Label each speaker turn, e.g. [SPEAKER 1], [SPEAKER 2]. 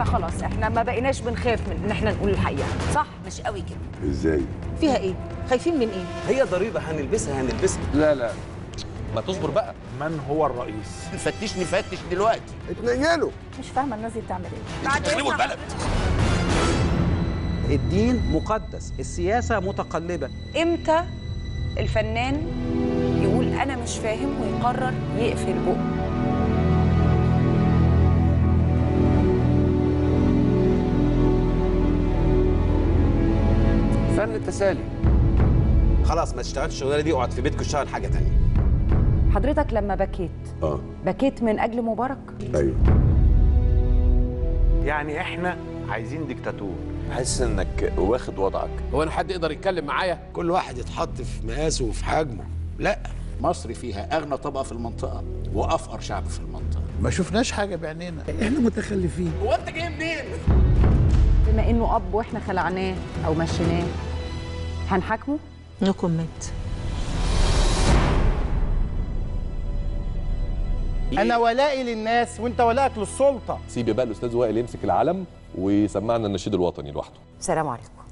[SPEAKER 1] احنا خلاص احنا ما بقيناش بنخاف من ان احنا نقول الحقيقه صح
[SPEAKER 2] مش قوي كده
[SPEAKER 3] ازاي
[SPEAKER 1] فيها ايه خايفين من ايه
[SPEAKER 4] هي ضريبه هنلبسها هنلبسها
[SPEAKER 3] لا لا
[SPEAKER 5] ما تصبر بقى
[SPEAKER 6] من هو الرئيس
[SPEAKER 7] نفتش نفتش دلوقتي
[SPEAKER 3] اتنيلوا
[SPEAKER 1] مش فاهمه الناس دي بتعمل ايه
[SPEAKER 5] تخربوا البلد
[SPEAKER 4] الدين مقدس السياسه متقلبه
[SPEAKER 2] امتى الفنان يقول انا مش فاهم ويقرر يقفل بقه
[SPEAKER 3] فن التسالي
[SPEAKER 4] خلاص ما تشتغلش الشغلانه دي اقعد في بيتك واشتغل حاجه تانية
[SPEAKER 1] حضرتك لما بكيت
[SPEAKER 3] اه
[SPEAKER 1] بكيت من اجل مبارك
[SPEAKER 3] ايوه
[SPEAKER 6] يعني احنا عايزين ديكتاتور
[SPEAKER 5] حاسس انك واخد وضعك
[SPEAKER 7] هو انا حد يقدر يتكلم معايا
[SPEAKER 8] كل واحد يتحط في مقاسه وفي حجمه لا
[SPEAKER 7] مصر فيها اغنى طبقه في المنطقه وافقر شعب في المنطقه
[SPEAKER 8] ما شفناش حاجه بعينينا احنا متخلفين
[SPEAKER 7] هو انت جاي منين
[SPEAKER 1] بما انه اب واحنا خلعناه او مشيناه هنحاكمه
[SPEAKER 9] نو كومنت
[SPEAKER 10] انا ولائي للناس وانت ولائك للسلطه
[SPEAKER 5] سيب بقى الاستاذ وائل يمسك العلم ويسمعنا النشيد الوطني لوحده
[SPEAKER 1] سلام عليكم